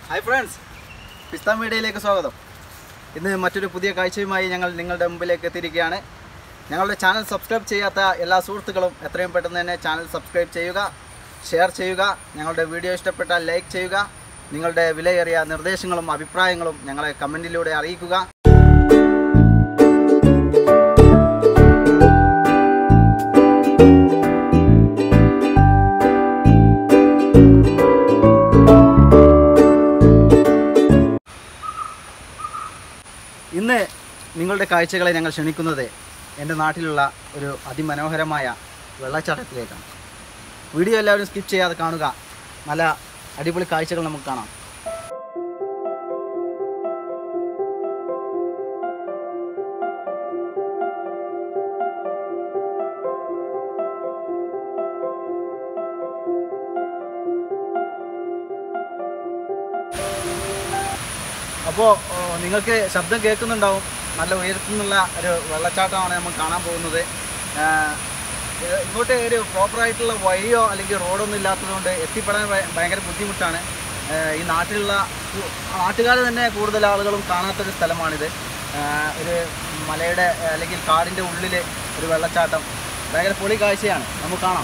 Hi friends പിസ്ത മീഡിയയിലേക്ക് സ്വാഗതം ഇന്ന് മറ്റൊരു പുതിയ കാഴ്ചയുമായി ഞങ്ങൾ നിങ്ങളുടെ മുമ്പിലേക്ക് എത്തിയിരിക്കുകയാണ് ഞങ്ങളുടെ ചാനൽ സബ്സ്ക്രൈബ് ചെയ്യാത്ത എല്ലാ സുഹൃത്തുക്കളും എത്രയും പെട്ടെന്ന് തന്നെ ചാനൽ സബ്സ്ക്രൈബ് ചെയ്യുക ഷെയർ ചെയ്യുക ഞങ്ങളുടെ വീഡിയോ ഇഷ്ടപ്പെട്ടാൽ ലൈക്ക് ചെയ്യുക നിങ്ങളുടെ വിലയേറിയ നിർദ്ദേശങ്ങളും അഭിപ്രായങ്ങളും ഞങ്ങളെ കമൻറ്റിലൂടെ അറിയിക്കുക ഇന്ന് നിങ്ങളുടെ കാഴ്ചകളെ ഞങ്ങൾ ക്ഷണിക്കുന്നത് എൻ്റെ നാട്ടിലുള്ള ഒരു അതിമനോഹരമായ വെള്ളച്ചാട്ടത്തിലേക്കാണ് വീഡിയോ എല്ലാവരും സ്കിപ്പ് ചെയ്യാതെ കാണുക നല്ല അടിപൊളി കാഴ്ചകൾ നമുക്ക് കാണാം അപ്പോൾ നിങ്ങൾക്ക് ശബ്ദം കേൾക്കുന്നുണ്ടാവും നല്ല ഉയരത്തു നിന്നുള്ള ഒരു വെള്ളച്ചാട്ടമാണ് നമ്മൾ കാണാൻ പോകുന്നത് ആ, ഇത് ഇങ്ങോട്ട് ഒരു പ്രോപ്പറായിട്ടുള്ള വഴിയോ അല്ലെങ്കിൽ റോഡൊന്നും ഇല്ലാത്തതുകൊണ്ട് എത്തിപ്പെടാൻ ഭയ- ഭയങ്കര ബുദ്ധിമുട്ടാണ് ആ, ഈ നാട്ടിലുള്ള കു- നാട്ടുകാർ തന്നെ കൂടുതൽ ആളുകളും കാണാത്തൊരു സ്ഥലമാണിത് ആ, ഒരു മലയുടെ അല്ലെങ്കിൽ കാടിൻ്റെ ഉള്ളിൽ ഒരു വെള്ളച്ചാട്ടം ഭയങ്കര പൊളി കാഴ്ചയാണ് നമുക്ക് കാണാം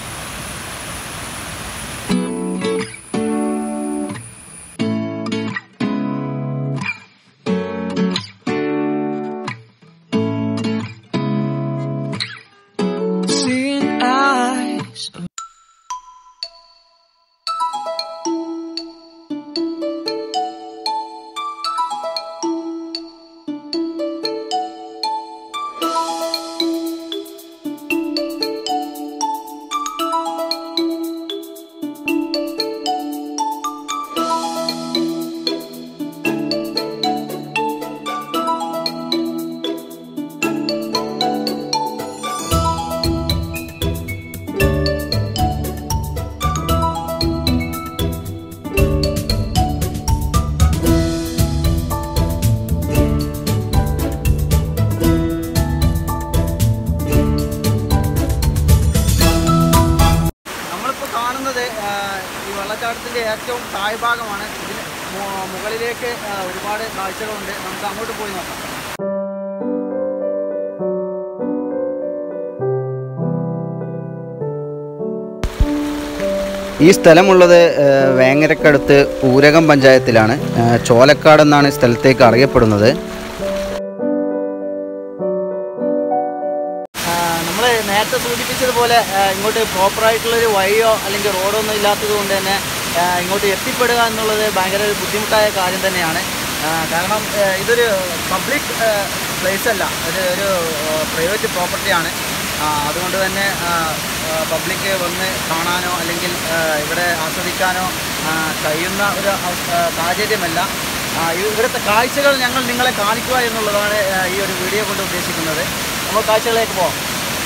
Seeing eyes. നമ്മളിപ്പോൾ കാണുന്നത് ആ, ഈ വെള്ളച്ചാട്ടത്തിൻ്റെ ഏറ്റവും താഴ്ഭാഗമാണ് ഇതിന് മു- മുകളിലേക്ക് ആ, ഒരുപാട് കാഴ്ചകളുണ്ട് നമുക്ക് അങ്ങോട്ട് പോയി നോക്കാം ഈ സ്ഥലമുള്ളത് വേങ്ങരക്കടുത്ത് ഊരകം പഞ്ചായത്തിലാണ് ചോലക്കാട് എന്നാണ് സ്ഥലത്തേക്ക് അറിയപ്പെടുന്നത് നമ്മൾ നേരത്തെ സൂചിപ്പിച്ചതുപോലെ ആ, ഇങ്ങോട്ട് പ്രോപ്പറായിട്ടുള്ളൊരു വഴിയോ അല്ലെങ്കിൽ റോഡോ ഒന്നും ഇല്ലാത്തത് കൊണ്ട് തന്നെ ആ, ഇങ്ങോട്ട് എത്തിപ്പെടുക എന്നുള്ളത് ഭയങ്കര ഒരു ബുദ്ധിമുട്ടായ കാര്യം തന്നെയാണ് ആ, കാരണം ആ, ഇതൊരു പബ്ലിക് പ്ലേസ് അല്ല ഒരു ഒരു പ്രൈവറ്റ് പ്രോപ്പർട്ടിയാണ് അതുകൊണ്ട് തന്നെ പബ്ലിക് വന്ന് കാണാനോ അല്ലെങ്കിൽ ആ, ഇവിടെ ആസ്വദിക്കാനോ ആ, കഴിയുന്ന ഒരു അവസ്ഥ- ആ, സാഹചര്യമല്ല ആ, ഈ ഇവിടുത്തെ കാഴ്ചകൾ ഞങ്ങൾ നിങ്ങളെ കാണിക്കുക എന്നുള്ളതാണ് ആ, ഈ ഒരു വീഡിയോ കൊണ്ട് ഉദ്ദേശിക്കുന്നത് നമ്മൾ കാഴ്ചകളിലേക്ക് പോകാം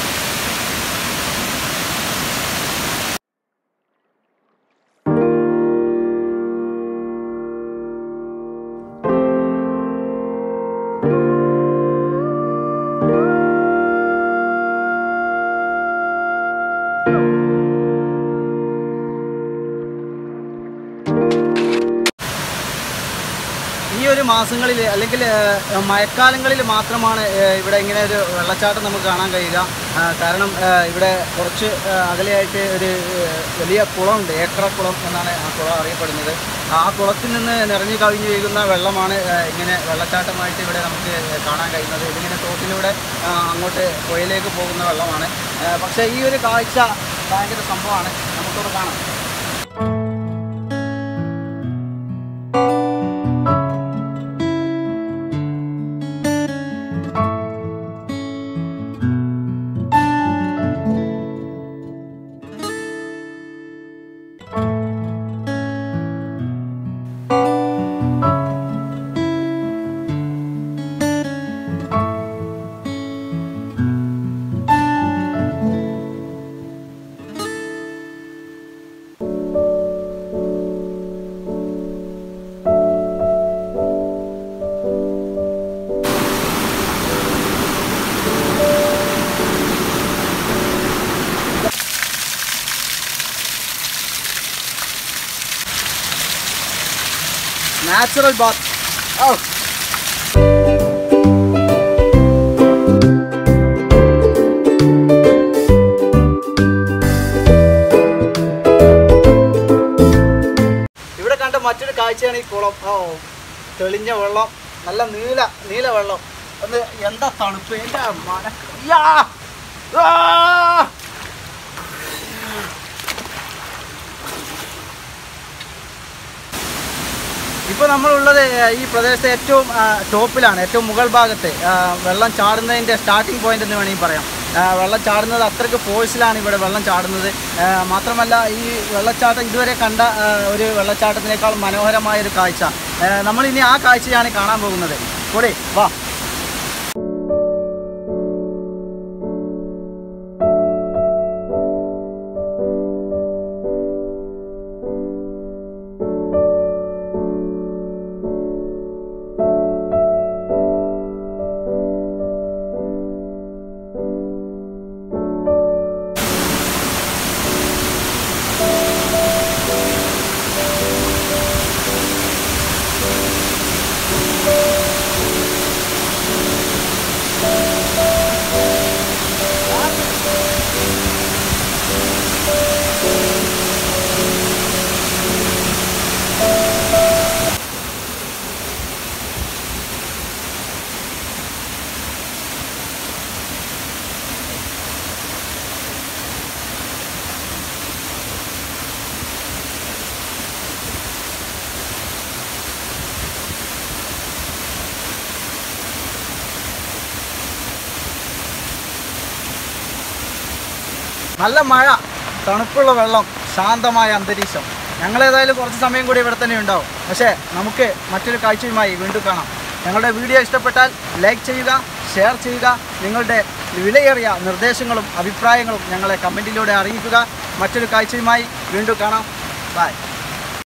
ഈ ഒരു മാസങ്ങളിൽ അല്ലെങ്കിൽ ഏഹ്, മഴക്കാലങ്ങളിൽ മാത്രമാണ് ഏഹ്, ഇവിടെ ഇങ്ങനെ ഒരു വെള്ളച്ചാട്ടം നമുക്ക് കാണാൻ കഴിയുക ആ, കാരണം ഏഹ്, ഇവിടെ കുറച്ച് ഏഹ്, അകലെയായിട്ട് ഒരു ഏഹ്, വലിയ കുളമുണ്ട് ഏക്കറക്കുളം എന്നാണ് ആ കുളം അറിയപ്പെടുന്നത് ആ കുളത്തിൽ നിന്ന് നിറഞ്ഞു കവിഞ്ഞു വീഴുന്ന വെള്ളമാണ് ഏഹ്, ഇങ്ങനെ വെള്ളച്ചാട്ടമായിട്ട് ഇവിടെ നമുക്ക് കാണാൻ കഴിയുന്നത് ഇതിങ്ങനെ തോട്ടിലൂടെ ആ, അങ്ങോട്ട് പുഴയിലേക്ക് പോകുന്ന വെള്ളമാണ് ഏഹ്, പക്ഷേ ഈ ഒരു കാഴ്ച ഭയങ്കര സംഭവമാണ് നമുക്കിവിടെ കാണാം നാച്ചുറൽ ബാത്ത് ഓ ഇവിടെ കണ്ട മറ്റൊരു കാഴ്ചയാണ് ഈ കുളം ഓ തെളിഞ്ഞ വെള്ളം നല്ല നീല നീല വെള്ളം ഒന്ന് എന്താ തണുപ്പ് എൻ്റെ മന യാ! ആ! ഇപ്പോൾ നമ്മളുള്ളത് ഏഹ്, ഈ പ്രദേശത്തെ ഏറ്റവും ആ, ടോപ്പിലാണ് ഏറ്റവും മുകൾ ഭാഗത്ത് ആ, വെള്ളം ചാടുന്നതിൻ്റെ സ്റ്റാർട്ടിംഗ് പോയിന്റ് എന്ന് വേണമെങ്കിൽ പറയാം ആ, വെള്ളം ചാടുന്നത് അത്രയ്ക്ക് ഫോഴ്സിലാണ് ഇവിടെ വെള്ളം ചാടുന്നത് ആ, മാത്രമല്ല ഈ വെള്ളച്ചാട്ടം ഇതുവരെ കണ്ട ആ, ഒരു വെള്ളച്ചാട്ടത്തിനേക്കാൾ മനോഹരമായ ഒരു കാഴ്ച ആ, നമ്മളിനി ആ കാഴ്ചയാണ് കാണാൻ പോകുന്നത് കൂടി വാ നല്ല മഴ തണുപ്പുള്ള വെള്ളം ശാന്തമായ അന്തരീക്ഷം ഞങ്ങളേതായാലും കുറച്ച് സമയം കൂടി ഇവിടെ തന്നെ ഉണ്ടാവും പക്ഷേ നമുക്ക് മറ്റൊരു കാഴ്ചയുമായി വീണ്ടും കാണാം ഞങ്ങളുടെ വീഡിയോ ഇഷ്ടപ്പെട്ടാൽ ലൈക്ക് ചെയ്യുക ഷെയർ ചെയ്യുക നിങ്ങളുടെ വിലയേറിയ നിർദ്ദേശങ്ങളും അഭിപ്രായങ്ങളും ഞങ്ങളെ കമൻറ്റിലൂടെ അറിയിക്കുക മറ്റൊരു കാഴ്ചയുമായി വീണ്ടും കാണാം ബൈ